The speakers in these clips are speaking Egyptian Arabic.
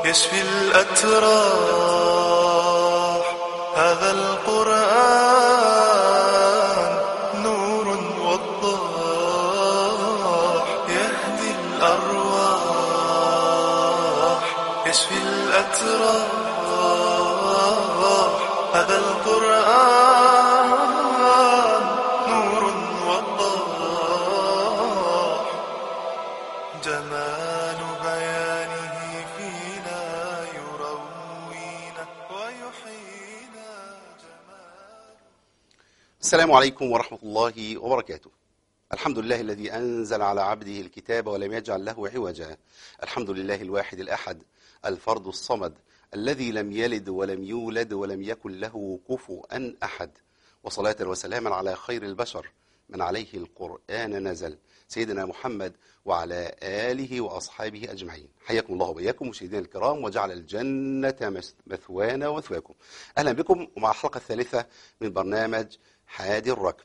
يشفي الأتراح هذا القرآن نور وضاح يهدي الأرواح يشفي الأتراح هذا القرآن نور وضاح جمال بيانه فينا يروينا ويحيينا جمال السلام عليكم ورحمة الله وبركاته الحمد لله الذي أنزل على عبده الكتاب ولم يجعل له عوجا الحمد لله الواحد الأحد الفرد الصمد الذي لم يلد ولم يولد ولم يكن له كفوا أحد وصلاة وسلاما على خير البشر من عليه القرآن نزل سيدنا محمد وعلى آله وأصحابه أجمعين حياكم الله وبياكم مشاهدينا الكرام وجعل الجنة مس- مثوانا ومثواكم أهلا بكم ومع الحلقة الثالثة من برنامج حادي الركب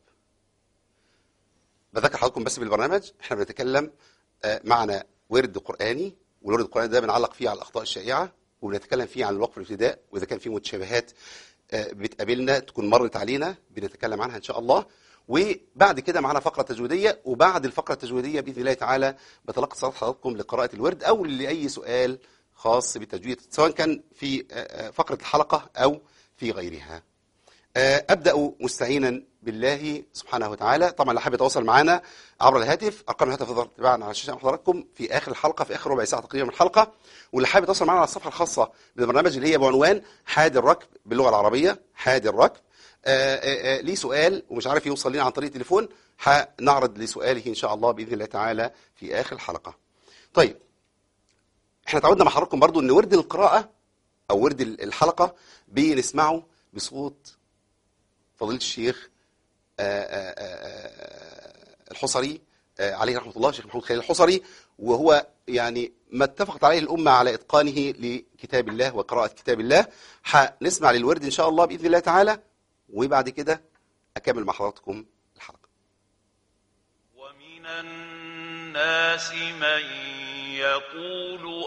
بذكر حضراتكم بس بالبرنامج احنا بنتكلم آه، معنا ورد قرآني والورد القرآني ده بنعلق فيه على الأخطاء الشائعة وبنتكلم فيه عن الوقف الابتداء وإذا كان في متشابهات آه، بتقابلنا تكون مرت علينا بنتكلم عنها إن شاء الله وبعد كده معنا فقرة تجويدية وبعد الفقرة التجويدية بإذن الله تعالى بتلقى اتصالات حضراتكم لقراءة الورد أو لأي سؤال خاص بالتجويد سواء كان في آه، آه، فقرة الحلقة أو في غيرها آه، أبدأ مستعينا بالله سبحانه وتعالى طبعا اللي حابب يتواصل معنا عبر الهاتف أرقام الهاتف تقدر تتابعنا على الشاشة أمام حضراتكم في آخر الحلقة في آخر ربع ساعة تقريبا من الحلقة واللي حابب يتواصل معنا على الصفحة الخاصة بالبرنامج اللي هي بعنوان حاد الركب باللغة العربية حاد الركب آه، آه، آه، ليه سؤال ومش عارف يوصل لنا عن طريق التليفون هنعرض لسؤاله إن شاء الله بإذن الله تعالى في آخر الحلقة طيب احنا تعودنا مع حضراتكم برضو ان ورد القراءة او ورد الحلقة بنسمعه بصوت فضيلة الشيخ آه، آه، آه، الحصري آه، عليه رحمة الله الشيخ محمود خليل الحصري وهو يعني ما اتفقت عليه الأمة على إتقانه لكتاب الله وقراءة كتاب الله هنسمع للورد إن شاء الله بإذن الله تعالى وبعد كده أكمل مع حضراتكم الحلقة ومن الناس من يقول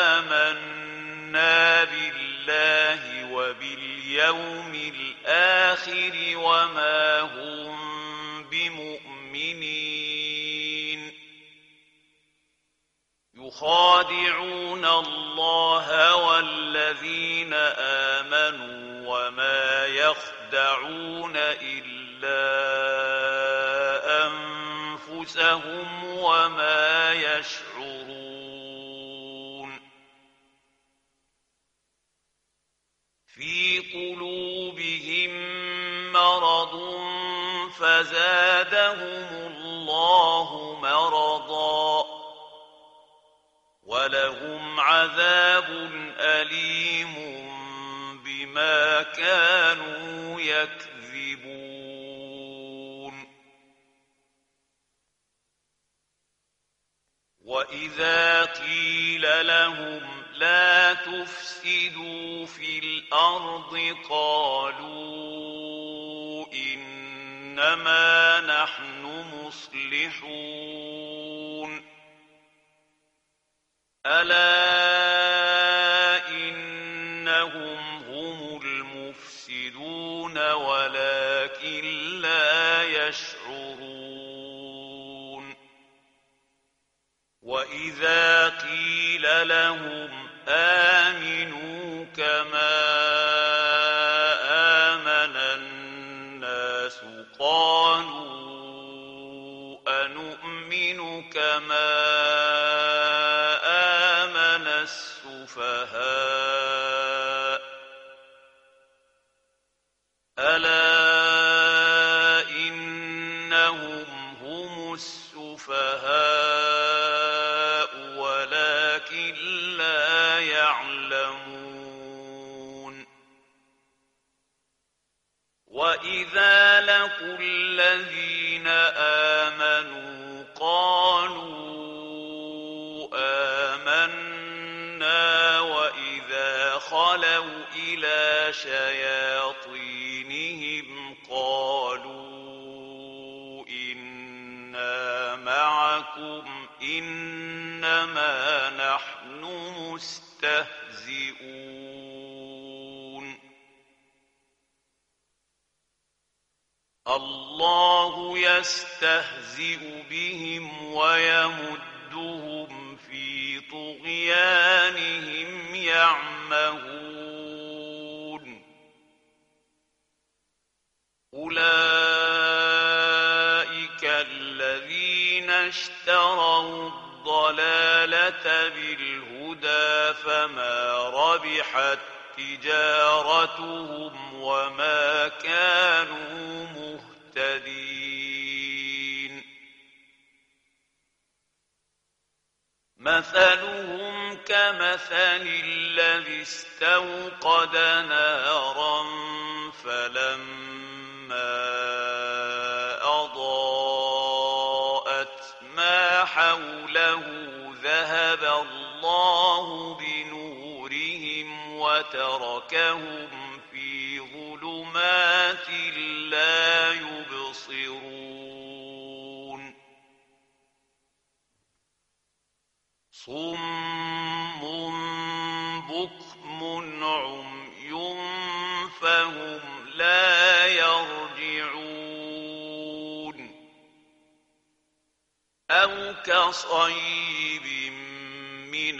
آمنا بالله وباليوم الآخر وما هم بمؤمنين يخادعون الله والذين آمنوا وما يخدعون إلا أنفسهم وما يشعرون في قلوبهم مرض فزادهم الله مرضا ولهم عذاب أليم بما كانوا يكذبون وإذا قيل لهم لا تفسدوا في الأرض قالوا إنما نحن مصلحون ألا إنهم هم المفسدون ولكن لا يشعرون وإذا قيل لهم آمنوا كما آمن الناس قالوا أنؤمن كما آمن السفهاء ألا إنهم هم السفهاء ولكن لا يعلمون وإذا لقوا الذين آمنوا قالوا آمنا وإذا خلوا إلى شياطينهم قالوا إنا معكم إنما نحن يستهزئون الله يستهزئ بهم ويمدهم في طغيانهم يعمهون أولئك الذين اشتروا الضلالة بالهدى فما ربحت تجارتهم وما كانوا مهتدين مثلهم كمثل الذي استوقد نارا فلما أضاءت ما حوله ذهب الله بنورهم وتركهم في ظلمات لا يبصرون صم بكم عمي فهم لا يرجعون أو كصيب من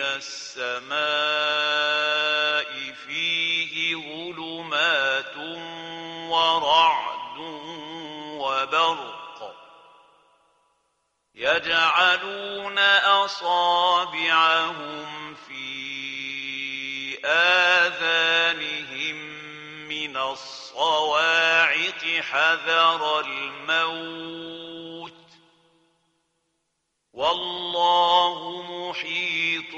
السماء فيه ظلمات ورعد وبرق يجعلون أصابعهم في آذانهم من الصواعق حذر الموت والله محيط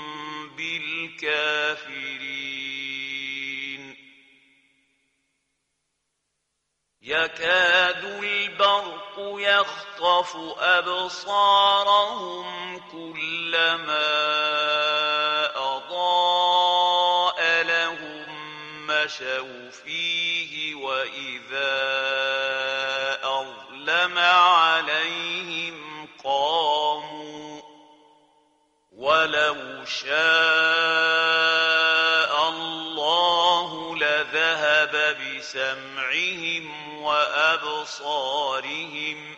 بالكافرين يكاد البرق يخطف أبصارهم كلما أضاء لهم مشوا فيه وإذا أظلم عليهم قاموا ولو شاء الله لذهب بسمعهم وأبصارهم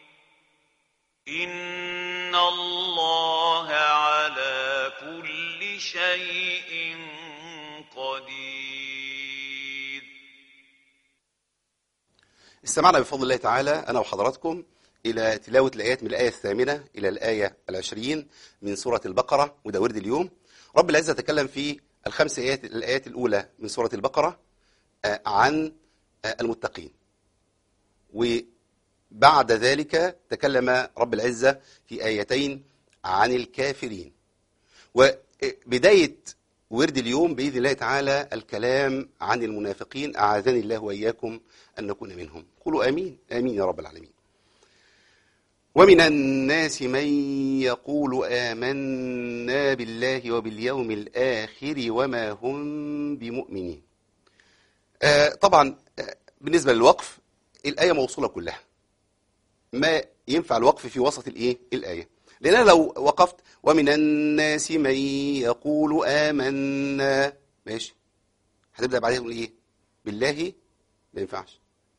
إن الله على كل شيء قدير استمعنا بفضل الله تعالى أنا وحضراتكم إلى تلاوة الآيات من الآية الثامنة إلى الآية العشرين من سورة البقرة وده ورد اليوم رب العزة تكلم في الخمس آيات الآيات الأولى من سورة البقرة آه، عن آه، المتقين وبعد ذلك تكلم رب العزة في آيتين عن الكافرين وبداية ورد اليوم بإذن الله تعالى الكلام عن المنافقين أعاذني الله وإياكم أن نكون منهم قولوا آمين آمين يا رب العالمين ومن الناس من يقول آمنا بالله وباليوم الآخر وما هم بمؤمنين آه طبعا آه بالنسبة للوقف الآية موصولة كلها ما ينفع الوقف في وسط الإيه الآية لأن أنا لو وقفت ومن الناس من يقول آمنا ماشي هتبدأ بعدين تقول إيه بالله ما ينفعش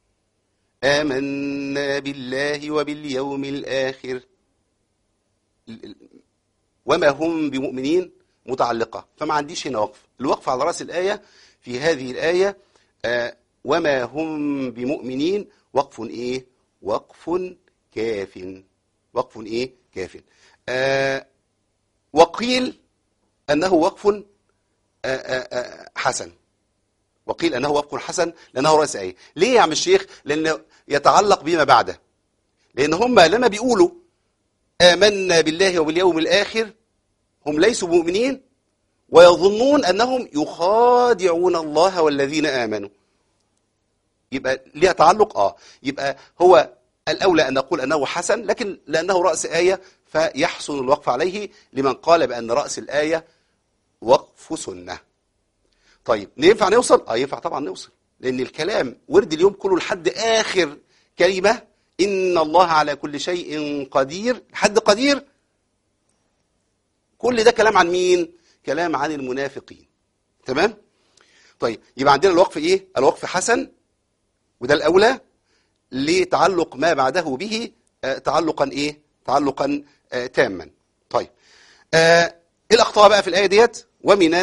آمنا بالله وباليوم الآخر ال- ال- وما هم بمؤمنين متعلقة فما عنديش هنا وقف الوقف على رأس الآية في هذه الآية آه وما هم بمؤمنين وقف إيه وقف كاف وقف إيه كاف آه وقيل أنه وقف آه آه آه حسن وقيل أنه وقف حسن لأنه رأس آية ليه يا عم الشيخ لأنه يتعلق بما بعده لأن هم لما بيقولوا آمنا بالله وباليوم الآخر هم ليسوا مؤمنين ويظنون أنهم يخادعون الله والذين آمنوا يبقى ليها تعلق آه يبقى هو الأولى أن نقول أنه حسن لكن لأنه رأس آية فيحسن الوقف عليه لمن قال بأن رأس الآية وقف سنة طيب ينفع نوصل؟ اه ينفع طبعا نوصل لأن الكلام ورد اليوم كله لحد آخر كلمة إن الله على كل شيء قدير حد قدير كل ده كلام عن مين؟ كلام عن المنافقين تمام طيب يبقى عندنا الوقف ايه الوقف حسن وده الاولى لتعلق ما بعده به آه، تعلقا ايه تعلقا آه، تاما طيب آه، ايه الاخطاء بقى في الايه ديت ومنا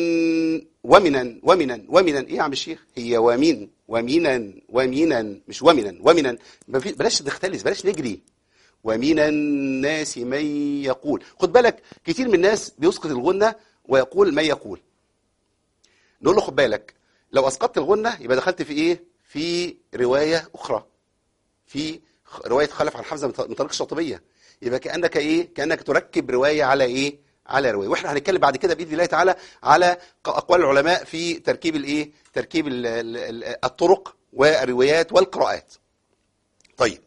ومنا ومنا ومنا ايه يا عم الشيخ هي ومن ومنا ومنا مش ومنا ومنا ما في- بلاش نختلس بلاش نجري ومن الناس من يقول خد بالك كتير من الناس بيسقط الغنة ويقول ما يقول نقول له خد بالك لو اسقطت الغنة يبقى دخلت في ايه في رواية اخرى في خ- رواية خلف عن حمزة من ط- من طريق الشاطبية يبقى كأنك ايه كأنك تركب رواية على ايه على رواية واحنا هنتكلم بعد كده بإذن الله تعالى على ق- أقوال العلماء في تركيب الايه تركيب ال- ال- ال- الطرق والروايات والقراءات طيب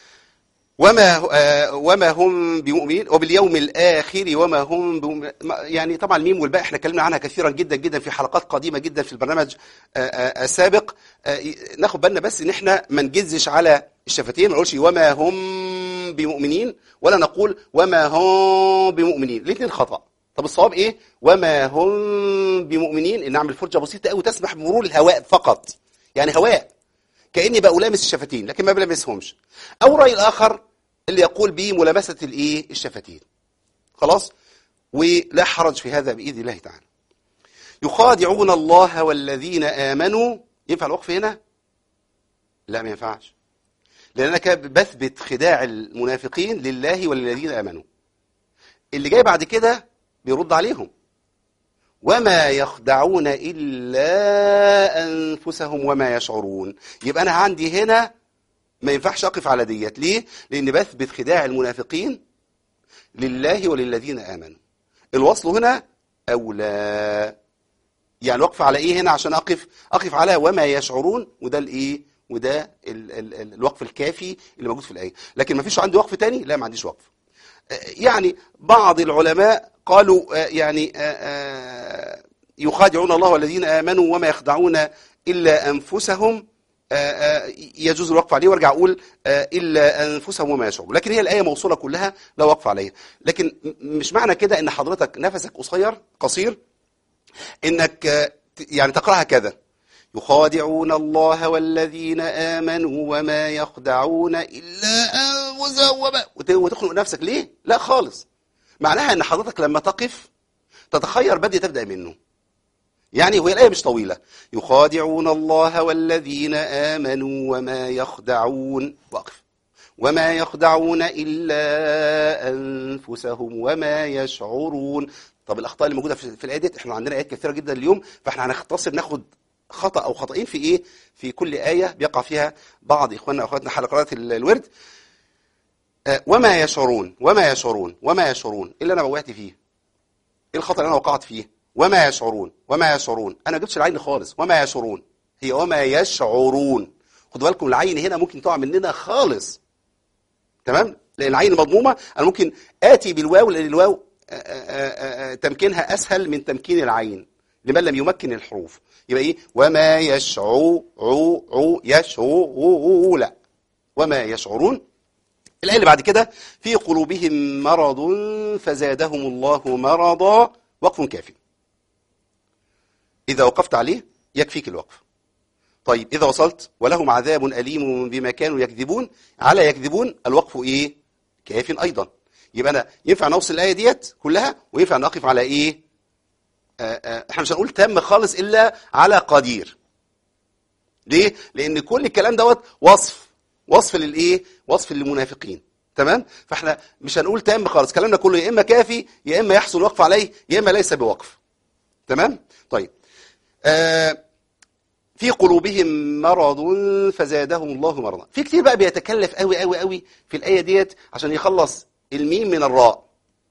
وما آه، وما هم بمؤمنين وباليوم الاخر وما هم بمؤمنين ما- يعني طبعا الميم والباء احنا اتكلمنا عنها كثيرا جدا جدا في حلقات قديمه جدا في البرنامج آه، آه، السابق آه، ناخد بالنا بس ان احنا ما نجزش على الشفتين ما نقولش وما هم بمؤمنين ولا نقول وما هم بمؤمنين الاثنين خطا طب الصواب ايه وما هم بمؤمنين ان نعمل فرجه بسيطه قوي تسمح بمرور الهواء فقط يعني هواء كاني بقى لامس الشفتين لكن ما بلمسهمش او الراي الاخر اللي يقول بملامسه الايه الشفتين خلاص ولا حرج في هذا باذن الله تعالى يخادعون الله والذين امنوا ينفع الوقف هنا لا ما ينفعش لان انا كده بثبت خداع المنافقين لله وللذين امنوا اللي جاي بعد كده بيرد عليهم وما يخدعون إلا أنفسهم وما يشعرون يبقى أنا عندي هنا ما ينفعش أقف على ديت ليه؟ لأن بثبت خداع المنافقين لله وللذين آمنوا الوصل هنا أولى يعني الوقف على إيه هنا عشان أقف أقف على وما يشعرون وده الإيه وده ال ال ال الوقف الكافي اللي موجود في الآية لكن ما فيش عندي وقف تاني لا ما عنديش وقف يعني بعض العلماء قالوا آه، يعني آه، آه، يخادعون الله والذين آمنوا وما يخدعون إلا أنفسهم آه، آه، يجوز الوقف عليه وارجع أقول آه، إلا أنفسهم وما يشعرون لكن هي الآية موصولة كلها لا وقف عليها لكن م- مش معنى كده إن حضرتك نفسك قصير قصير إنك آه، ت- يعني تقرأها كذا يخادعون الله والذين آمنوا وما يخدعون إلا أنفسهم وما وت- وتخنق نفسك ليه؟ لا خالص معناها ان حضرتك لما تقف تتخير بدء تبدأ منه يعني وهي الآية مش طويلة يخادعون الله والذين آمنوا وما يخدعون وقف وما يخدعون إلا أنفسهم وما يشعرون طب الأخطاء اللي موجودة في في الآية ديت احنا عندنا آيات كثيرة جدا اليوم فاحنا هنختصر ناخد خطأ أو خطأين في إيه في كل آية بيقع فيها بعض إخواننا وأخواتنا حلقات ال- الورد آه، وما يشعرون وما يشعرون وما يشعرون إيه اللي أنا وقعت فيه ايه الخطأ اللي انا وقعت فيه وما يشعرون وما يشعرون انا ما جبتش العين خالص وما يشعرون هي وما يشعرون خدوا بالكم العين هنا ممكن تقع مننا خالص تمام لان العين مضمومه انا ممكن اتي بالواو لان الواو آه، آه، آه، تمكينها اسهل من تمكين العين لمن لم يمكن الحروف يبقى ايه وما يشعو عو عو يشعو عو عو لا وما يشعرون الآية اللي بعد كده في قلوبهم مرض فزادهم الله مرضا وقف كافي إذا وقفت عليه يكفيك الوقف طيب إذا وصلت ولهم عذاب أليم بما كانوا يكذبون على يكذبون الوقف إيه كاف أيضا يبقى أنا ينفع نوصل الآية ديت كلها وينفع نقف على إيه آه، آه، احنا مش هنقول تم خالص إلا على قدير ليه؟ لأن كل الكلام دوت وصف وصف للإيه؟ وصف للمنافقين تمام؟ فاحنا مش هنقول تام خالص كلامنا كله يا إما كافي يا إما يحصل وقف عليه يا إما ليس بوقف تمام؟ طيب آه في قلوبهم مرض فزادهم الله مرضا في كتير بقى بيتكلف قوي قوي قوي في الآية ديت عشان يخلص الميم من الراء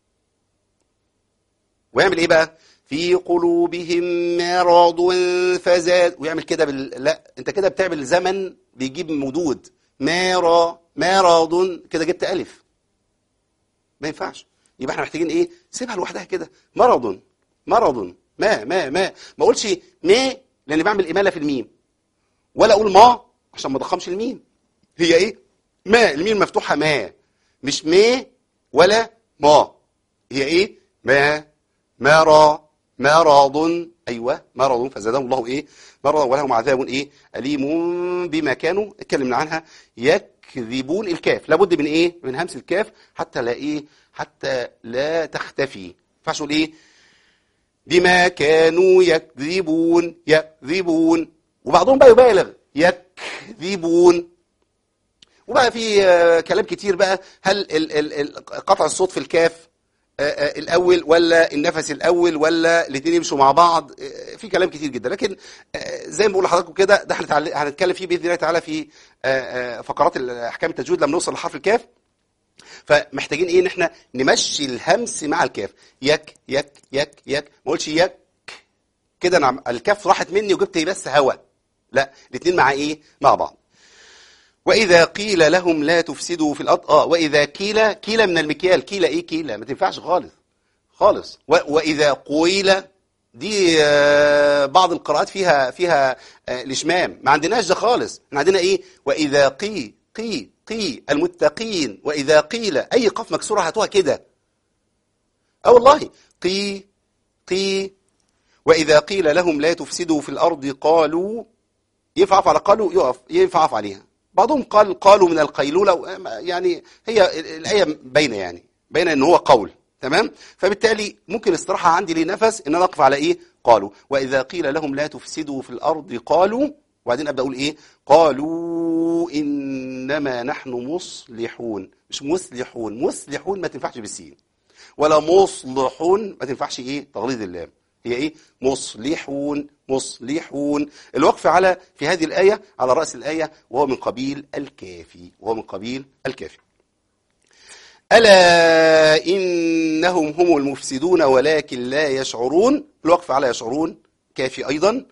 ويعمل ايه بقى في قلوبهم مرض فزاد ويعمل كده بال... لا انت كده بتعمل زمن بيجيب مدود مارا مرض كده جبت الف ما ينفعش يبقى احنا محتاجين ايه سيبها لوحدها كده مرض مرض ما ما ما ما اقولش ما لان بعمل اماله في الميم ولا اقول ما عشان ما اضخمش الميم هي ايه ما الميم مفتوحه ما مش ما ولا ما هي ايه ما مرا مرض ايوه مرض فزادهم الله ايه مرض ولهم عذاب ايه اليم بما كانوا اتكلمنا عنها يكذبون الكاف لابد من ايه من همس الكاف حتى لا ايه حتى لا تختفي ما ينفعش اقول ايه بما كانوا يكذبون يكذبون وبعضهم بقى يبالغ يكذبون وبقى في آه، كلام كتير بقى هل ال- ال- ال- قطع الصوت في الكاف آه، آه، الاول ولا النفس الاول ولا الاثنين يمشوا مع بعض آه، في كلام كتير جدا لكن آه، زي ما بقول لحضراتكم كده ده هنتعل- هنتكلم فيه باذن الله تعالى في آه، آه، فقرات ال- احكام التجويد لما نوصل لحرف الكاف فمحتاجين ايه ان احنا نمشي الهمس مع الكاف يك يك يك يك ما اقولش يك كده انا عم- الكاف راحت مني وجبت بس هوا لا الاثنين مع ايه مع بعض واذا قيل لهم لا تفسدوا في الارض اه واذا قيل قيل من المكيال قيل ايه قيل ما تنفعش خالص خالص و- واذا قيل دي آه، بعض القراءات فيها فيها آه، الاشمام ما عندناش ده خالص احنا عندنا ايه واذا قي قي قي المتقين واذا قيل اي قاف مكسوره هاتوها كده اه والله قي قي واذا قيل لهم لا تفسدوا في الارض قالوا ينفع اقف على قالوا يقف ينفع اقف عليها بعضهم قال قالوا من القيلوله و- يعني هي ال- الايه باينه يعني باينه ان هو قول تمام فبالتالي ممكن الاستراحه عندي لي نفس ان انا اقف على ايه قالوا واذا قيل لهم لا تفسدوا في الارض قالوا وبعدين ابدا اقول ايه قالوا انما نحن مصلحون مش مصلحون مصلحون ما تنفعش بالسين ولا مصلحون ما تنفعش ايه تغليظ اللام هي ايه مصلحون مصلحون الوقف على في هذه الآية على رأس الآية وهو من قبيل الكافي وهو من قبيل الكافي ألا إنهم هم المفسدون ولكن لا يشعرون الوقف على يشعرون كافي أيضا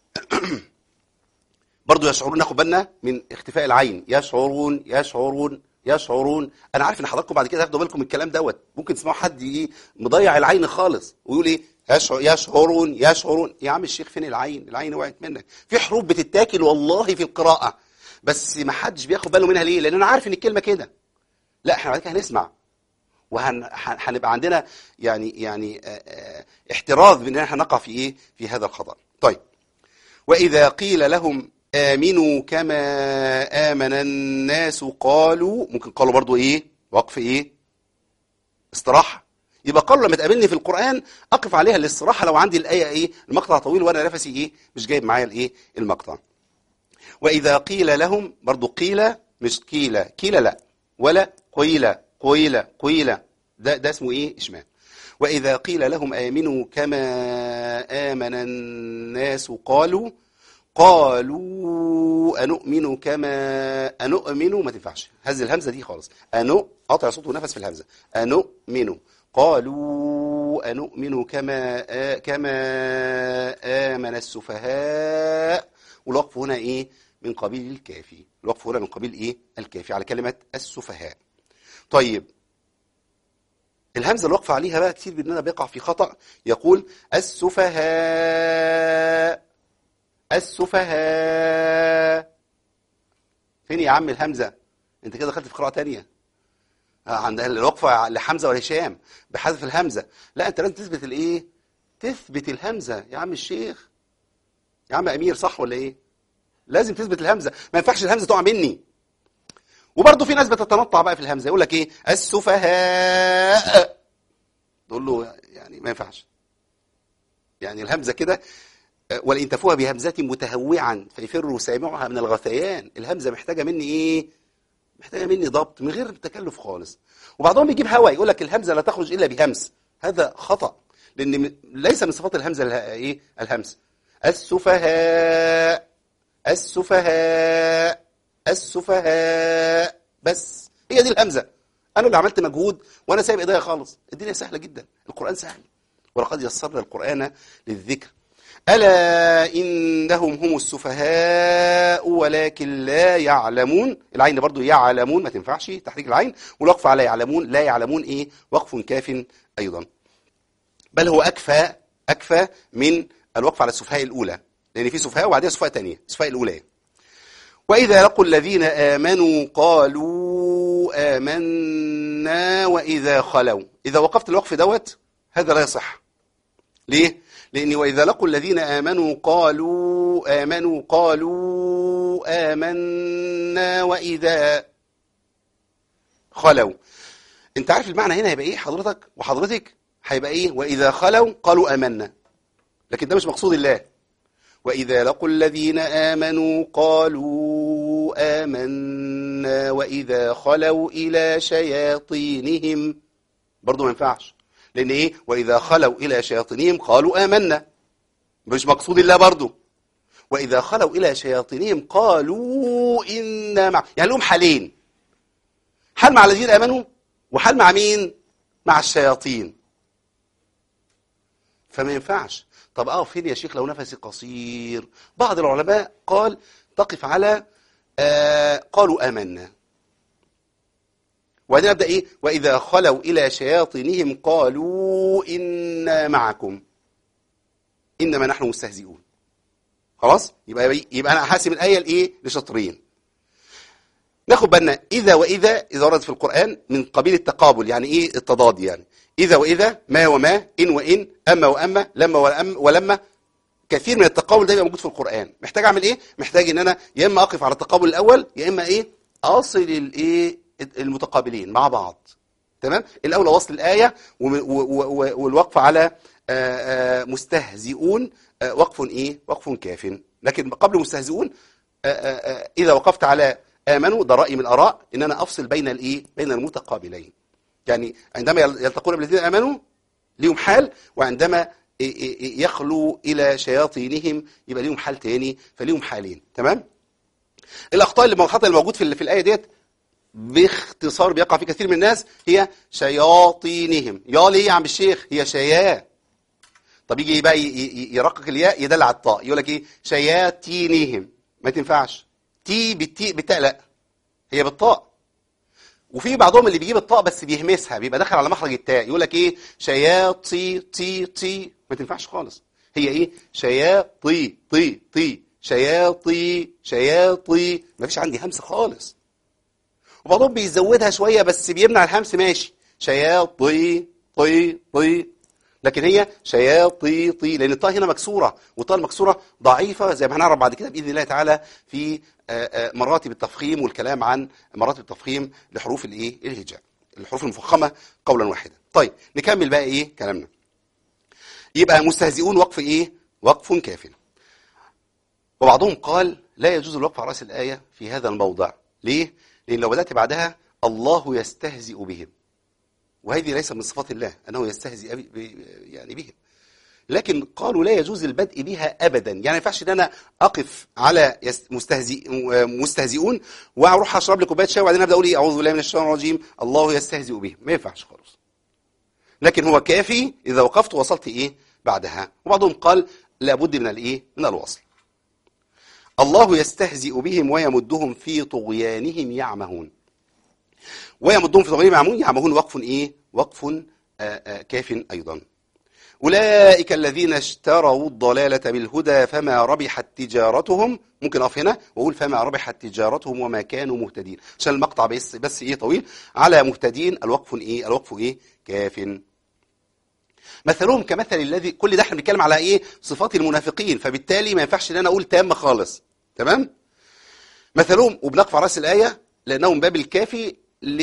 برضو يشعرون ناخد بالنا من اختفاء العين يشعرون يشعرون يشعرون انا عارف ان حضراتكم بعد كده هتاخدوا بالكم من الكلام دوت ممكن تسمعوا حد ايه مضيع العين خالص ويقول ايه يشعر يشعرون يشعرون يا عم الشيخ فين العين العين وقعت منك في حروف بتتاكل والله في القراءه بس ما حدش بياخد باله منها ليه لان انا عارف ان الكلمه كده لا احنا بعد كده هنسمع وهنبقى عندنا يعني يعني آه، آه، احتراز بان احنا نقع في ايه في هذا الخطا طيب وإذا قيل لهم آمنوا كما آمن الناس قالوا ممكن قالوا برضو إيه وقف إيه استراحة يبقى قالوا لما تقابلني في القرآن أقف عليها الاستراحة لو عندي الآية إيه المقطع طويل وأنا نفسي إيه مش جايب معايا الإيه المقطع وإذا قيل لهم برضو قيل مش قيل قيل لا ولا قيل قيل قيل ده ده اسمه إيه إشمام وإذا قيل لهم آمنوا كما آمن الناس قالوا قالوا أنؤمن كما أنؤمن ما تنفعش هز الهمزة دي خالص أنو قطع صوت ونفس في الهمزة أنؤمن قالوا أنؤمن كما آ كما آمن السفهاء والوقف هنا إيه من قبيل الكافي الوقف هنا من قبيل إيه الكافي على كلمة السفهاء طيب الهمزة الوقف عليها بقى كتير مننا بيقع في خطأ يقول السفهاء السفهاء فين يا عم الهمزة انت كده دخلت في قراءة تانية آه، عند الوقفة لحمزة وهشام بحذف الهمزة لا انت لازم تثبت الايه تثبت الهمزة يا عم الشيخ يا عم امير صح ولا ايه لازم تثبت الهمزة ما ينفعش الهمزة تقع مني وبرضه في ناس بتتنطع بقى في الهمزة يقول لك ايه السفهاء تقول له يعني ما ينفعش يعني الهمزة كده آه، ولئن تفوها بهمزة متهوعا فيفر سامعها من الغثيان الهمزة محتاجة مني ايه محتاجة مني ضبط من غير تكلف خالص وبعضهم بيجيب هوا يقول لك الهمزة لا تخرج إلا بهمس هذا خطأ لأن م- ليس من صفات الهمزة اله- ايه الهمس السفهاء السفهاء السفهاء بس هي دي الهمزة أنا اللي عملت مجهود وأنا سايب إيديا خالص الدنيا سهلة جدا القرآن سهل ولقد يسرنا القرآن للذكر ألا إنهم هم السفهاء ولكن لا يعلمون العين برضو يعلمون ما تنفعش تحريك العين والوقف على يعلمون لا يعلمون إيه وقف كاف أيضا بل هو أكفى أكفى من الوقف على السفهاء الأولى لأن في سفهاء وبعدها سفهاء تانية السفهاء الأولى وإذا لقوا الذين آمنوا قالوا آمنا وإذا خلوا إذا وقفت الوقف دوت هذا لا يصح ليه؟ لأن وإذا لقوا الذين آمنوا قالوا آمنوا قالوا آمنا وإذا خلوا انت عارف المعنى هنا هيبقى ايه حضرتك وحضرتك هيبقى ايه وإذا خلوا قالوا آمنا لكن ده مش مقصود الله وإذا لقوا الذين آمنوا قالوا آمنا وإذا خلوا إلى شياطينهم برضو ما ينفعش لأن إيه وإذا خلوا إلى شياطينهم قالوا آمنا مش مقصود الله برضو وإذا خلوا إلى شياطينهم قالوا إنا مع يعني لهم حالين حال مع الذين آمنوا وحال مع مين مع الشياطين فما ينفعش طب اه فين يا شيخ لو نفسي قصير بعض العلماء قال تقف على آه قالوا آمنا وبعدين نبدأ ايه وإذا خلوا إلى شياطينهم قالوا إنا معكم إنما نحن مستهزئون خلاص يبقى يبقى أنا هحاسب الآية لإيه لشطرين ناخد بالنا إذا وإذا إذا وردت في القرآن من قبيل التقابل يعني إيه التضاد يعني إذا وإذا ما وما إن وإن أما وأما لما ولما, ولما كثير من التقابل ده يبقى موجود في القرآن محتاج أعمل إيه محتاج إن أنا يا إما أقف على التقابل الأول يا إما إيه أصل الإيه المتقابلين مع بعض تمام الأولى وصل الآية والوقف على مستهزئون وقف إيه وقف كاف لكن قبل مستهزئون إذا وقفت على آمنوا ده رأي من الآراء إن أنا أفصل بين الإيه بين المتقابلين يعني عندما يلتقون بالذين آمنوا ليهم حال وعندما يخلو إلى شياطينهم يبقى ليهم حال تاني فليهم حالين تمام الأخطاء اللي الخطأ اللي موجود في في الآية ديت باختصار بيقع في كثير من الناس هي شياطينهم يا ليه يا عم الشيخ هي شياه طب يجي بقى يرقق الياء يدل على الطاء يقول لك ايه شياطينهم ما تنفعش تي بالتي بالتاء لا هي بالطاء وفي بعضهم اللي بيجيب الطاء بس بيهمسها بيبقى داخل على مخرج التاء يقول لك ايه شياطي تي تي ما تنفعش خالص هي ايه شياطي طي طي شياطي شياطي ما فيش عندي همس خالص وبعضهم بيزودها شويه بس بيمنع الهمس ماشي شياطي طي طي لكن هي شياطي طي لان الطاء هنا مكسوره والطاء المكسوره ضعيفه زي ما هنعرف بعد كده باذن الله تعالى في مراتب التفخيم والكلام عن مراتب التفخيم لحروف الايه الهجاء الحروف المفخمه قولا واحدا طيب نكمل بقى ايه كلامنا يبقى مستهزئون وقف ايه وقف كاف وبعضهم قال لا يجوز الوقف على راس الايه في هذا الموضع ليه لان لو بدات بعدها الله يستهزئ بهم وهذه ليس من صفات الله انه يستهزئ يعني بهم لكن قالوا لا يجوز البدء بها ابدا يعني ما ينفعش ان انا اقف على مستهزئ مستهزئون واروح اشرب لي كوبايه شاي وبعدين ابدا اقول ايه اعوذ بالله من الشيطان الرجيم الله يستهزئ بهم ما ينفعش خالص لكن هو كافي اذا وقفت وصلت ايه بعدها وبعضهم قال لابد من الايه من الوصل الله يستهزئ بهم ويمدهم في طغيانهم يعمهون ويمدهم في طغيانهم يعمهون يعمهون وقف ايه وقف آآ آآ كاف ايضا أولئك الذين اشتروا الضلالة بالهدى فما ربحت تجارتهم ممكن أقف هنا وأقول فما ربحت تجارتهم وما كانوا مهتدين عشان المقطع بس, بس إيه طويل على مهتدين الوقف إيه الوقف إيه كاف مثلهم كمثل الذي كل ده احنا بنتكلم على ايه صفات المنافقين فبالتالي ما ينفعش ان انا اقول تام خالص تمام مثلهم وبنقف على راس الايه لانه من باب الكافي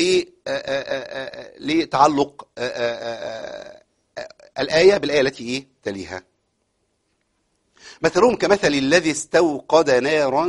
لتعلق الآية بالآية التي إيه تليها مثلهم كمثل الذي استوقد نارا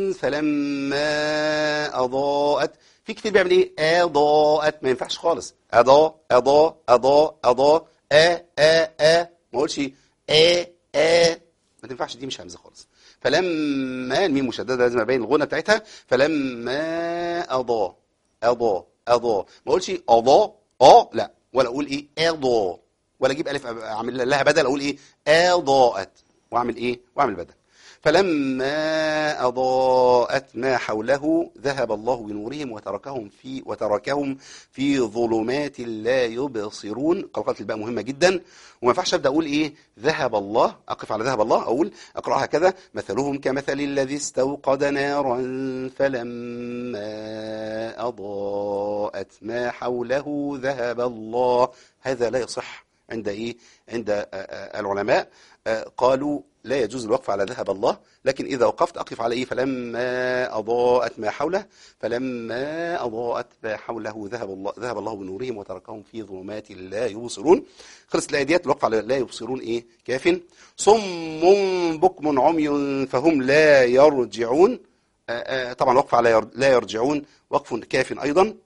فلما أضاءت في كتير بيعمل إيه أضاءت ما ينفعش خالص أضاء أضاء أضاء أضاء أ أ أ ما أقولش أ أ ما تنفعش دي مش همزة خالص فلما الميم مشددة لازم أبين الغنى بتاعتها فلما أضاء أضاء أضاء ما أقولش أضاء أه لا ولا أقول إيه أضاء ولا اجيب الف اعمل لها بدل اقول ايه اضاءت واعمل ايه واعمل بدل فلما اضاءت ما حوله ذهب الله بنورهم وتركهم في وتركهم في ظلمات لا يبصرون قلقله الباء مهمه جدا وما ينفعش ابدا اقول ايه ذهب الله اقف على ذهب الله اقول اقراها كذا مثلهم كمثل الذي استوقد نارا فلما اضاءت ما حوله ذهب الله هذا لا يصح عند ايه عند آه، آه، العلماء آه، قالوا لا يجوز الوقف على ذهب الله لكن اذا وقفت اقف على ايه فلما اضاءت ما حوله فلما اضاءت ما حوله ذهب الله ذهب الله بنورهم وتركهم في ظلمات لا يبصرون خلصت الايه ديت الوقف على لا يبصرون ايه كاف صم بكم عمي فهم لا يرجعون آه، آه، طبعا الوقف على ير- لا يرجعون وقف كاف ايضا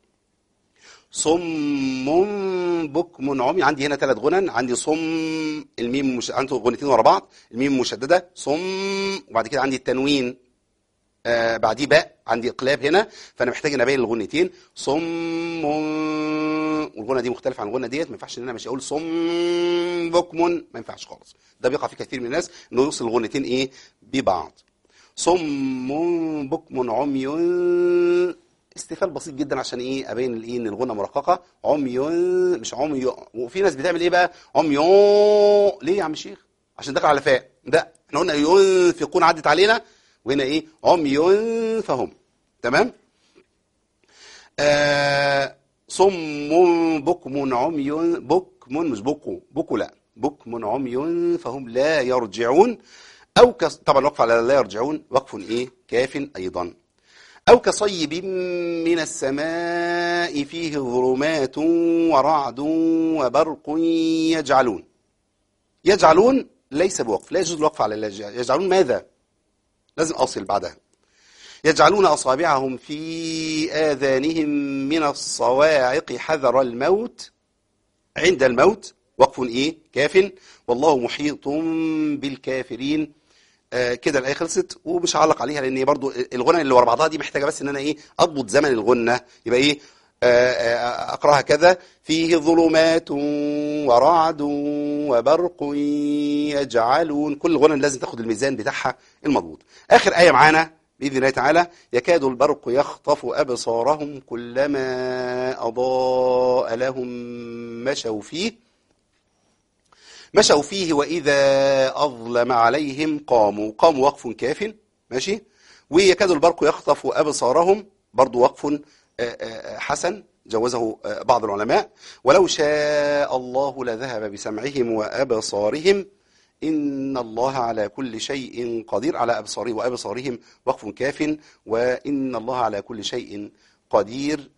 صم بكم عمي عندي هنا ثلاث غنن عندي صم الميم مش... عندي غنتين ورا بعض الميم مشدده صم وبعد كده عندي التنوين آه بعديه باء عندي اقلاب هنا فانا محتاج ان ابين الغنتين صم والغنه دي مختلفه عن الغنه ديت ما ينفعش ان انا مش اقول صم بكم ما ينفعش خالص ده بيقع في كثير من الناس انه يوصل الغنتين ايه ببعض صم بكم عمي استفال بسيط جدا عشان ايه ابين الايه ان الغنه مرققه عمي مش عمي وفي ناس بتعمل ايه بقى عمي ليه يا عم الشيخ عشان دخل على فاء ده احنا قلنا ينفقون عدت علينا وهنا ايه عمي فهم تمام آه صم بكم عمي بكم مش بكو بكو لا بكم عمي فهم لا يرجعون او كس... طبعا وقف على لا يرجعون وقف ايه كاف ايضا أو كصيب من السماء فيه ظلمات ورعد وبرق يجعلون يجعلون ليس بوقف لا يجوز الوقف على لا يجعلون ماذا لازم أصل بعدها يجعلون أصابعهم في آذانهم من الصواعق حذر الموت عند الموت وقف إيه كاف والله محيط بالكافرين آه كده الايه خلصت ومش هعلق عليها لان هي برضو الغنى اللي ورا بعضها دي محتاجه بس ان انا ايه اضبط زمن الغنه يبقى ايه آه آه اقراها كذا فيه ظلمات ورعد وبرق يجعلون كل غنى لازم تاخد الميزان بتاعها المضبوط اخر ايه معانا باذن الله تعالى يكاد البرق يخطف ابصارهم كلما اضاء لهم مشوا فيه مشوا فيه وإذا أظلم عليهم قاموا قاموا وقف كاف ماشي ويكاد البرق يخطف أبصارهم برضو وقف حسن جوزه بعض العلماء ولو شاء الله لذهب بسمعهم وأبصارهم إن الله على كل شيء قدير على أبصاره وأبصارهم وقف كاف وإن الله على كل شيء قدير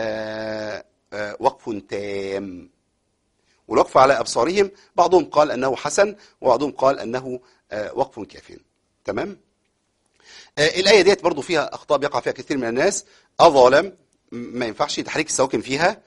وقف تام والوقف على أبصارهم بعضهم قال أنه حسن وبعضهم قال أنه وقف كاف تمام الآية ديت برضو فيها أخطاء بيقع فيها كثير من الناس أظلم ما ينفعش تحريك السواكن فيها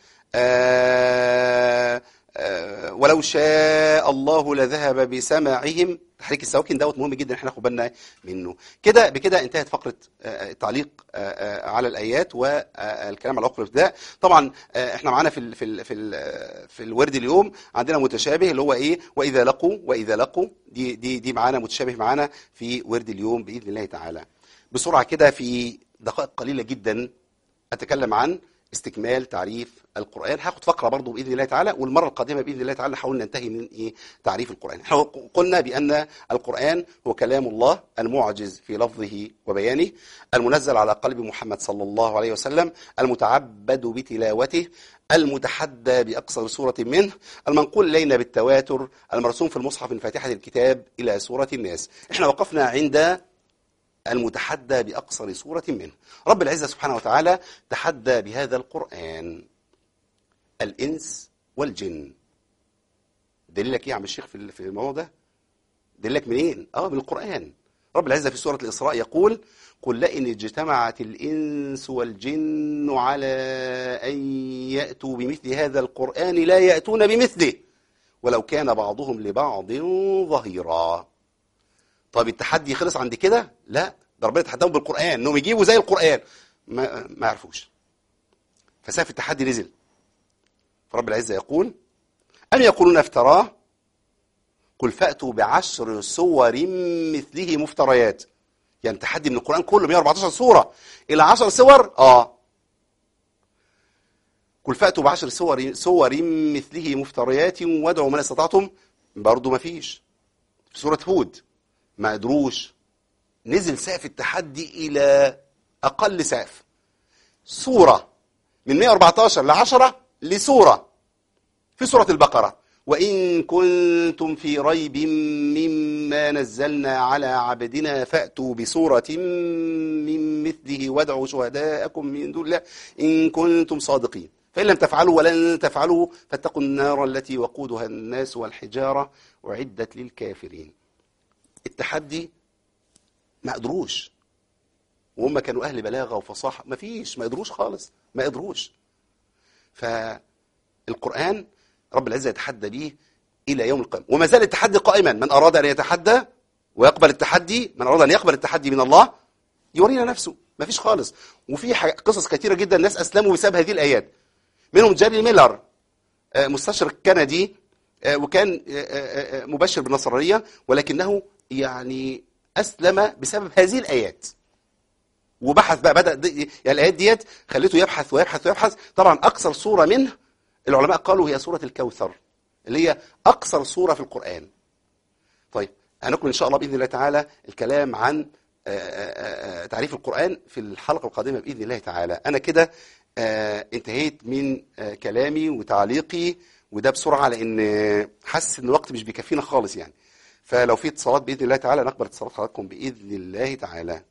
ولو شاء الله لذهب بسمعهم تحريك السواكن دوت مهم جدا احنا ناخد بالنا منه كده بكده انتهت فقره التعليق على الايات والكلام على عقل الابتداء طبعا احنا معانا في ال في ال في ال في الورد اليوم عندنا متشابه اللي هو ايه واذا لقوا واذا لقوا دي دي دي معانا متشابه معانا في ورد اليوم باذن الله تعالى بسرعه كده في دقائق قليله جدا اتكلم عن استكمال تعريف القرآن هاخد فقرة برضو بإذن الله تعالى والمرة القادمة بإذن الله تعالى نحاول ننتهي من إيه تعريف القرآن احنا قلنا بأن القرآن هو كلام الله المعجز في لفظه وبيانه المنزل على قلب محمد صلى الله عليه وسلم المتعبد بتلاوته المتحدى بأقصر سورة منه المنقول إلينا بالتواتر المرسوم في المصحف من فاتحة الكتاب إلى سورة الناس احنا وقفنا عند المتحدى بأقصر سورة منه رب العزة سبحانه وتعالى تحدى بهذا القرآن الإنس والجن دليلك إيه يا عم الشيخ في الموضوع ده دليلك منين آه من القرآن رب العزة في سورة الإسراء يقول قل لئن اجتمعت الإنس والجن على أن يأتوا بمثل هذا القرآن لا يأتون بمثله ولو كان بعضهم لبعض ظهيرا طب التحدي خلص عند كده لا ده ربنا تحداهم بالقرآن انهم يجيبوا زي القرآن ما, ما يعرفوش فسقف التحدي نزل فرب العزة يقول أم يقولون افتراه قل فأتوا بعشر صور مثله مفتريات يعني تحدي من القرآن كله 114 سورة إلى 10 صور آه قل فأتوا بعشر صور صور مثله مفتريات وادعوا من استطعتم برضه ما فيش في سورة هود ما قدروش نزل سقف التحدي إلى أقل سقف سورة من 114 ل 10 لسورة في سورة البقرة وإن كنتم في ريب مما نزلنا على عبدنا فأتوا بسورة من مثله وادعوا شهداءكم من دون الله إن كنتم صادقين فإن لم تفعلوا ولن تفعلوا فاتقوا النار التي وقودها الناس والحجارة وعدت للكافرين التحدي ما قدروش وهم كانوا أهل بلاغة وفصاحة ما فيش ما قدروش خالص ما قدروش فالقرآن رب العزة يتحدى به إلى يوم القيامة وما زال التحدي قائما من أراد أن يتحدى ويقبل التحدي من أراد أن يقبل التحدي من الله يورينا نفسه ما فيش خالص وفي ح- قصص كثيرة جدا الناس أسلموا بسبب هذه الآيات منهم جاري ميلر آه، مستشرق كندي آه، وكان آه، آه، آه، مبشر بالنصرانية ولكنه يعني أسلم بسبب هذه الآيات وبحث بقى بدأ دي يعني الآيات ديت خليته يبحث ويبحث ويبحث طبعا أقصر سورة منه العلماء قالوا هي سورة الكوثر اللي هي أقصر سورة في القرآن طيب هنكمل إن شاء الله بإذن الله تعالى الكلام عن آه، آه، آه، تعريف القرآن في الحلقة القادمة بإذن الله تعالى أنا كده آه، انتهيت من آه، كلامي وتعليقي وده بسرعة لأن حاسس إن الوقت مش بيكفينا خالص يعني فلو في اتصالات بإذن الله تعالى نقبل اتصالات حضراتكم بإذن الله تعالى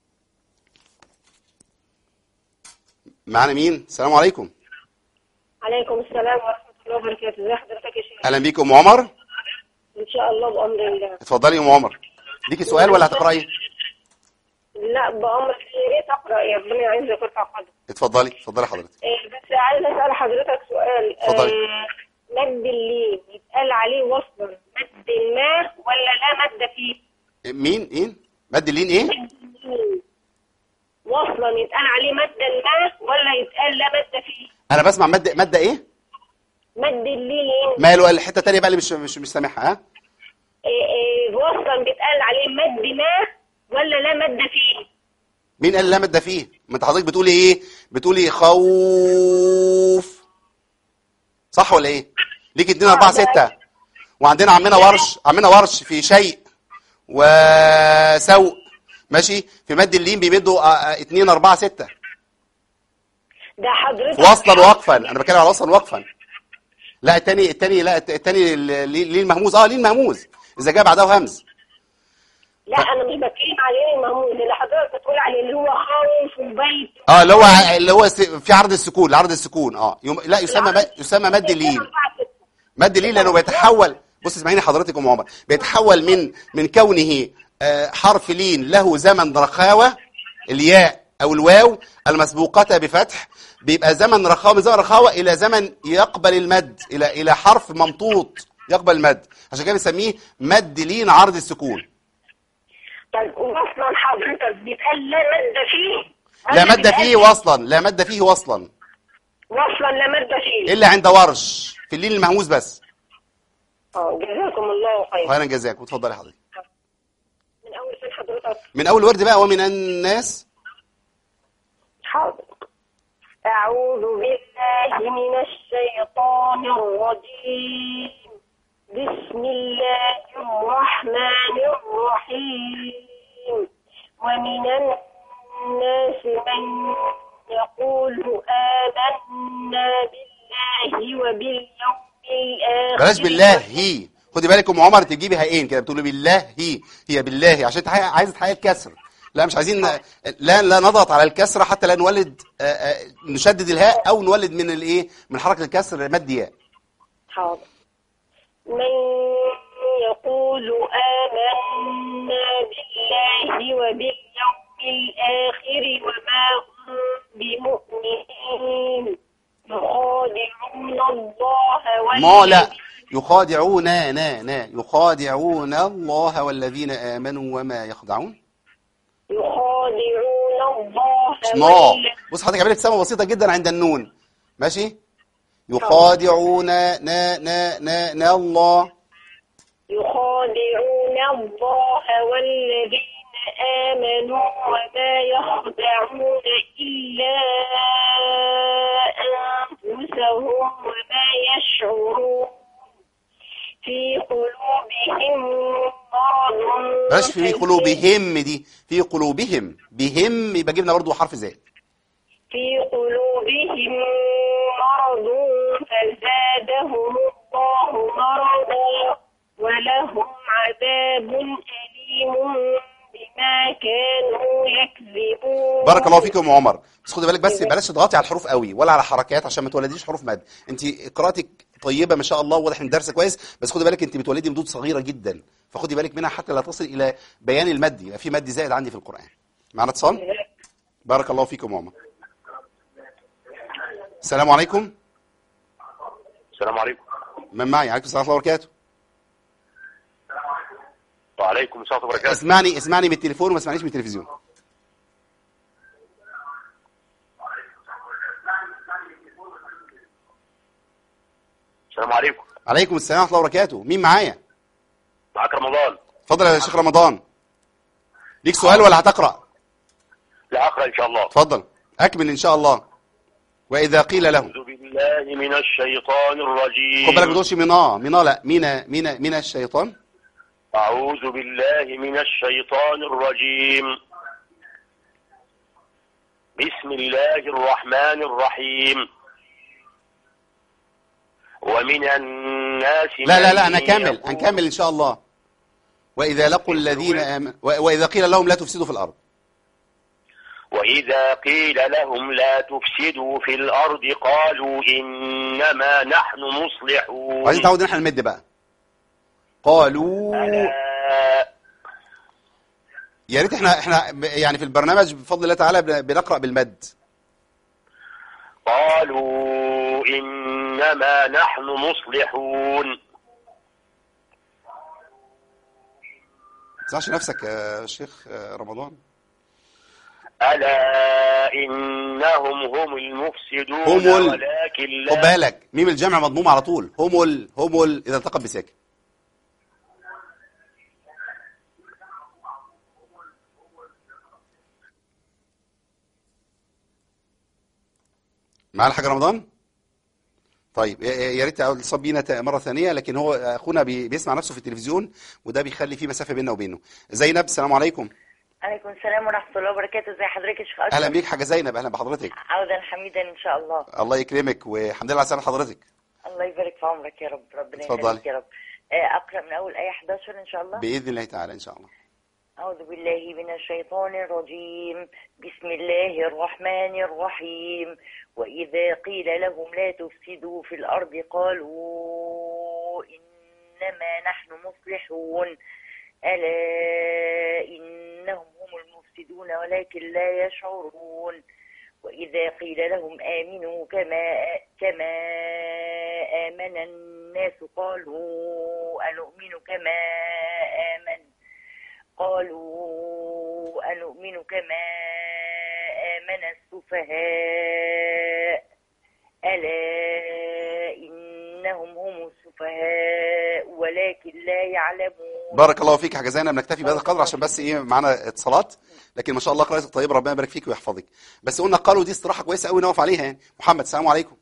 معنا مين؟ السلام عليكم عليكم السلام ورحمة الله وبركاته ازي حضرتك يا شيخ اهلا بيك ام عمر ان شاء الله بأمر الله اتفضلي يا ام عمر ليكي سؤال ولا هتقراي لا بأمر يا ريت أقرأ يا ربنا يعزك ويرفع قدرك اتفضلي اتفضلي حضرتك إيه، بس عايز أسأل حضرتك سؤال اتفضلي. آه، مد اللين يتقال عليه وصلا مد ما ولا لا مد فيه مين ايه مد اللين ايه وصلا يتقال عليه مد ما ولا يتقال لا مد فيه انا بسمع مد مد ايه مد اللين ماله الحته الثانيه بقى اللي مش مش مش سامعها ها إيه، إيه، وصلا بيتقال عليه مد ما ولا لا مد فيه مين قال لا مد فيه ما انت حضرتك بتقولي ايه بتقولي خوف صح ولا ايه ليكي 2 4 6 وعندنا عمنا ورش عمنا ورش في شيء وسوء ماشي في مد اللين بيمدوا 2 4 6 ده حضرتك وصلا وقفا انا بتكلم على وصلا وقفا لا التاني التاني لا التاني ليه المهموز اه ليه المهموز اذا جاء بعده همز لا انا مش بتكلم عليه المهموز اللي حضرتك بتقول عليه اللي هو خوف وبيت اه اللي هو اللي هو س- في عرض السكون عرض السكون اه يوم لا يسمى مد- يسمى مد اللين مد اللين لانه بيتحول بص اسمعيني حضرتك يا ام عمر بيتحول من من كونه آه، حرف لين له زمن رخاوه الياء او الواو المسبوقه بفتح بيبقى زمن رخاوه من زمن رخاوه الى زمن يقبل المد الى الى حرف ممطوط يقبل المد عشان كده بنسميه مد لين عرض السكون طيب وصلا حضرتك بيتقال لا مد فيه لا ولا مد فيه بيتقال وصلا لا مد فيه وصلا وصلا لا مد فيه الا عند ورش في اللين المهموس بس اه جزاكم الله خير خيرا جزاك وتفضلي حضرتك من اول فين حضرتك من اول ورد بقى ومن الناس حاضر أعوذ بالله من الشيطان الرجيم بسم الله الرحمن الرحيم ومن الناس من يقول آمنا بالله وباليوم الآخر بلاش بالله هي خدي بالك ام عمر تجيبي هايين كده بتقولي بالله هي هي بالله عشان تحقق عايزه تحقق الكسر لا مش عايزين لا لا نضغط على الكسره حتى لا نولد آه، آه، نشدد الهاء او نولد من الايه من حركه الكسر مد ياء حاضر من يقول آمنا بالله وباليوم الآخر وما هم بمؤمنين يخادعون الله ما لا يخادعون نا نا يخادعون الله والذين امنوا وما يخدعون يخادعون الله ما والذين بص حضرتك عملت سما بسيطه جدا عند النون ماشي يخادعون نا نا نا نا الله يخادعون الله والذين آمنوا وما يخدعون إلا أنفسهم وما يشعرون في قلوبهم مرض بلاش في قلوبهم دي في قلوبهم بهم يبقى جبنا برضو حرف زائد في قلوبهم مرض فزادهم الله لهم عذاب أليم بما كانوا يكذبون بارك الله فيكم يا عمر بس خدي بالك بس بلاش تضغطي على الحروف قوي ولا على حركات عشان ما تولديش حروف مد انت قراءتك طيبه ما شاء الله واضح ان الدرس كويس بس خدي بالك انت بتولدي مدود صغيره جدا فخدي بالك منها حتى لا تصل الى بيان المد يبقى في مد زائد عندي في القران معنا اتصال بارك الله فيكم يا عمر السلام عليكم السلام عليكم من معي عليكم السلام ورحمه الله وبركاته وعليكم السلام وبركاته اسمعني اسمعني من التليفون وما اسمعنيش من التلفزيون السلام عليكم عليكم السلام ورحمه الله وبركاته مين معايا معاك رمضان اتفضل يا شيخ رمضان ليك سؤال ولا هتقرا لا اقرا ان شاء الله اتفضل اكمل ان شاء الله واذا قيل لهم اعوذ بالله من الشيطان الرجيم خد بالك ما تقولش منا منا لا منا منا منا الشيطان اعوذ بالله من الشيطان الرجيم بسم الله الرحمن الرحيم ومن الناس لا لا لا من انا كامل يقول- هنكمل ان شاء الله واذا لقوا الذين امنوا واذا قيل لهم لا تفسدوا في الارض وإذا قيل لهم لا تفسدوا في الأرض قالوا إنما نحن مصلحون عايزين نتعود ان احنا نمد بقى قالوا ألا يا ريت احنا احنا ب- يعني في البرنامج بفضل الله تعالى بن- بنقرا بالمد قالوا إنما نحن مصلحون ما تزعلش نفسك يا شيخ آه، رمضان ألا إنهم هم المفسدون هم ال- ولكن خد لا بالك ميم الجمع مضموم على طول هم ال هم ال اذا التقى بساكن معانا حاجه رمضان طيب يا- يا يا ريت اتصل بينا تا- مره ثانيه لكن هو اخونا بي- بيسمع نفسه في التلفزيون وده بيخلي في مسافه بيننا وبينه زينب السلام عليكم عليكم السلام ورحمة الله وبركاته ازي حضرتك يا شيخ أشرف اهلا بيك حاجه زينب اهلا بحضرتك عودا حميدا إن شاء الله الله يكرمك والحمد لله على سلامه حضرتك الله يبارك في عمرك يا رب ربنا اتفضلي. يخليك يا رب آه، أقرأ من أول آية 11 إن شاء الله باذن الله تعالى ان شاء الله أعوذ بالله من الشيطان الرجيم بسم الله الرحمن الرحيم وإذا قيل لهم لا تفسدوا في الأرض قالوا إنما نحن مصلحون ألا إنهم هم المفسدون ولكن لا يشعرون وإذا قيل لهم آمنوا كما كما آمن الناس قالوا أنؤمن كما آمن قالوا أنؤمن كما آمن السفهاء ألا إنهم هم السفهاء ولكن لا يعلمون بارك الله فيك يا حاجه زينب نكتفي بهذا القدر عشان بس ايه معانا اتصالات لكن ما شاء الله قراءتك طيبه ربنا يبارك فيك ويحفظك بس قلنا قالوا دي استراحه كويسه قوي نقف عليها يعني محمد السلام عليكم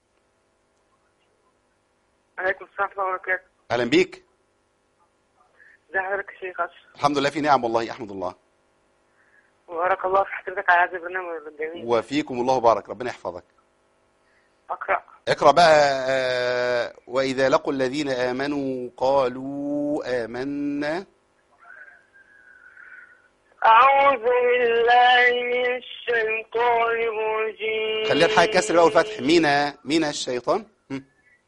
عليكم السلام ورحمة الله وبركاته اهلا بيك ازي حضرتك يا شيخ أشرف الحمد لله في نعم والله احمد الله وبارك الله في حضرتك على هذا البرنامج الجميل وفيكم الله بارك ربنا يحفظك أقرأ اقرا بقى آه، واذا لقوا الذين امنوا قالوا امنا أعوذ بالله من الشيطان الرجيم خليها الحاجه كسر بقى والفتح مينا مينا الشيطان هم.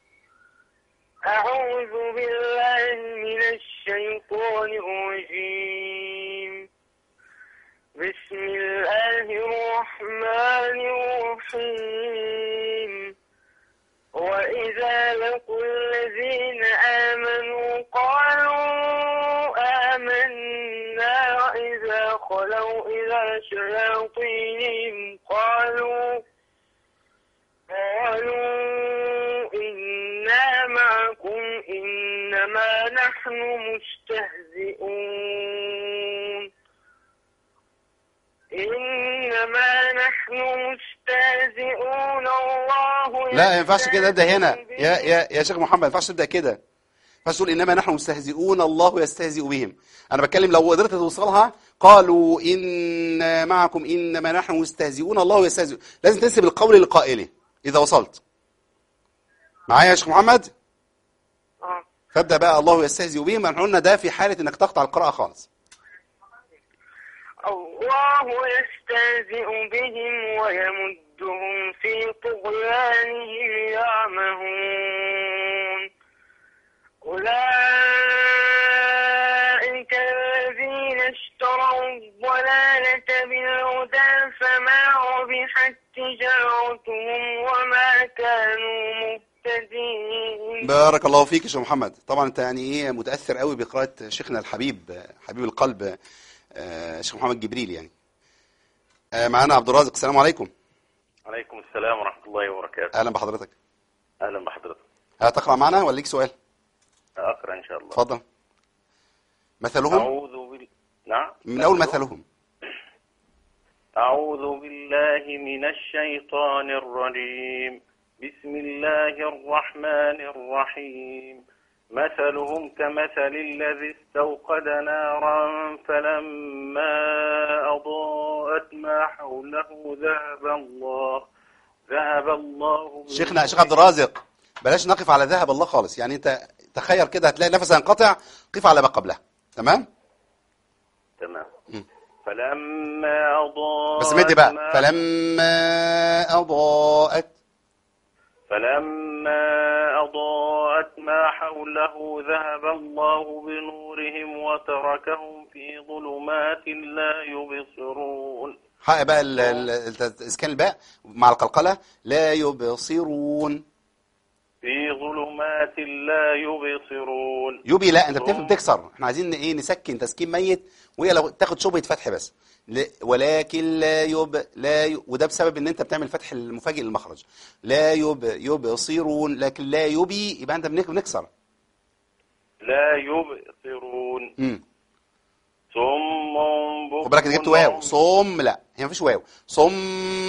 أعوذ بالله من الشيطان الرجيم بسم الله الرحمن الرحيم وإذا لقوا الذين آمنوا قالوا آمنا وإذا خلوا إلى شياطينهم قالوا قالوا إنا معكم إنما نحن مستهزئون إنما نحن مستهزئون الله لا ما ينفعش كده ابدا هنا يستهزئ يا يا يا شيخ محمد ما ينفعش تبدا كده ما ينفعش تقول انما نحن مستهزئون الله يستهزئ بهم انا بتكلم لو قدرت توصلها قالوا ان معكم انما نحن مستهزئون الله يستهزئ لازم تنسب القول لقائله اذا وصلت معايا يا شيخ محمد آه. فابدا بقى الله يستهزئ بهم احنا قلنا ده في حاله انك تقطع القراءه خالص الله يستهزئ بهم ويمدهم في طغيانهم يعمهون أولئك الذين اشتروا الضلالة بالهدى فما ربحت تجارتهم وما كانوا مهتدين بارك الله فيك يا شيخ محمد طبعا انت يعني ايه متاثر قوي بقراءه شيخنا الحبيب حبيب القلب آه، شيخ محمد جبريل يعني آه، معانا عبد الرازق السلام عليكم عليكم السلام ورحمة الله وبركاته اهلا بحضرتك أهلا بحضرتك هتقرا معنا ولا ليك سؤال أقرأ إن شاء الله اتفضل مثلهم أعوذ بال... نعم من اول مثلهم أعوذ بالله من الشيطان الرجيم بسم الله الرحمن الرحيم مثلهم كمثل الذي استوقد نارا فلما أضاءت ما حوله ذهب الله ذهب الله شيخنا شيخ عبد الرازق بلاش نقف على ذهب الله خالص يعني انت تخيل كده هتلاقي نفس هينقطع قف على ما قبله تمام تمام مم. فلما أضاءت بس مدي بقى ما- فلما اضاءت فلما أضاءت ما حوله ذهب الله بنورهم وتركهم في ظلمات لا يبصرون حق بقى ال- ال- ال- اسكان الباء مع القلقله لا يبصرون في ظلمات لا يبصرون يبي لا انت بتفهم تكسر احنا عايزين ايه نسكن تسكين ميت وهي لو تاخد شبهه فتح بس ل- ولكن لا يب لا ي... وده بسبب ان انت بتعمل فتح المفاجئ للمخرج لا يب يبصرون لكن لا يبي يبقى انت بنك- بنكسر لا يبصرون امم صم بكم خد بالك انت جبت واو عمي. صم لا هي مفيش واو صم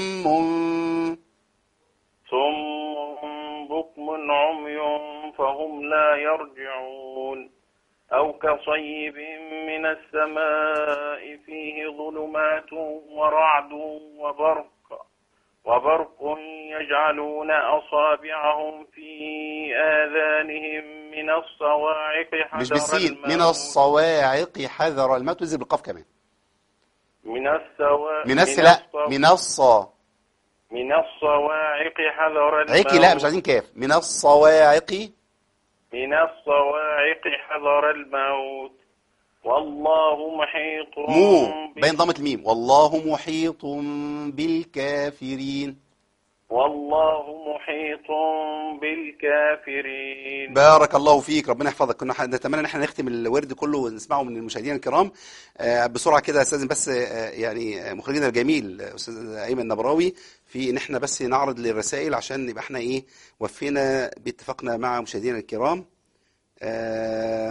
صم بكم عمي فهم لا يرجعون أو كصيب من السماء فيه ظلمات ورعد وبرق وبرق يجعلون أصابعهم في آذانهم من الصواعق حذر مش بالسين الموت من الصواعق حذر الموت وزي بالقاف كمان من السوا من الس لا الص- من الصا من الصواعق حذر الموت عيقي لا مش عايزين كاف من الصواعق من الصواعق حذر الموت والله محيط مو ب- بين ضمة الميم والله محيط بالكافرين والله محيط بالكافرين بارك الله فيك ربنا يحفظك كنا ح- نتمنى ان احنا نختم الورد كله ونسمعه من المشاهدين الكرام آه، بسرعه كده استاذن بس آه، يعني آه، مخرجنا الجميل آه، استاذ ايمن نبراوي في ان احنا بس نعرض للرسائل عشان يبقى احنا ايه وفينا باتفاقنا مع مشاهدينا الكرام آه،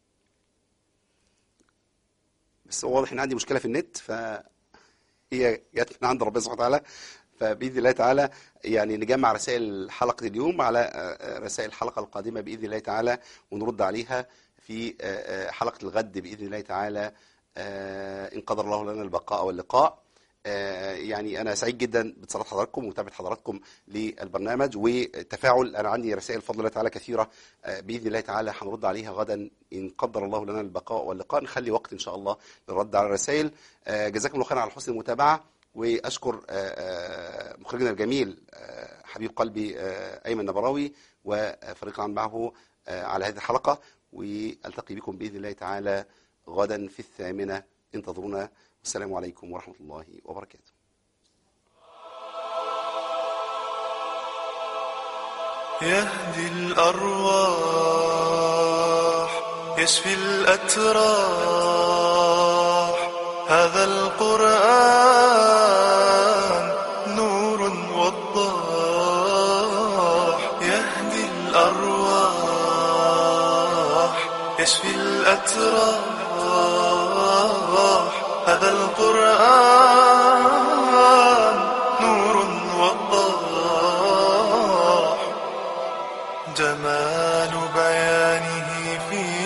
بس هو واضح ان عندي مشكله في النت ف هي جت من عند ربنا سبحانه وتعالى فباذن الله تعالى يعني نجمع رسائل حلقه اليوم على آه، آه، رسائل الحلقه القادمه باذن الله تعالى ونرد عليها في آه، آه، حلقه الغد باذن الله تعالى آه، ان قدر الله لنا البقاء واللقاء آه، يعني انا سعيد جدا باتصالات حضراتكم ومتابعه حضراتكم للبرنامج والتفاعل انا عندي رسائل بفضل الله تعالى كثيره آه، باذن الله تعالى هنرد عليها غدا ان قدر الله لنا البقاء واللقاء نخلي وقت ان شاء الله للرد على الرسائل آه، جزاكم الله خيرا على حسن المتابعه واشكر آه، آه، مخرجنا الجميل آه، حبيب قلبي آه، ايمن نبراوي وفريق العمل معه آه، على هذه الحلقه والتقي بكم باذن الله تعالى غدا في الثامنه انتظرونا والسلام عليكم ورحمه الله وبركاته يهدي الأرواح يشفي الأتراح هذا القرآن نور وضاح يهدي الأرواح يشفي الأتراح هذا القرآن نور وضاح جمال بيانه فيه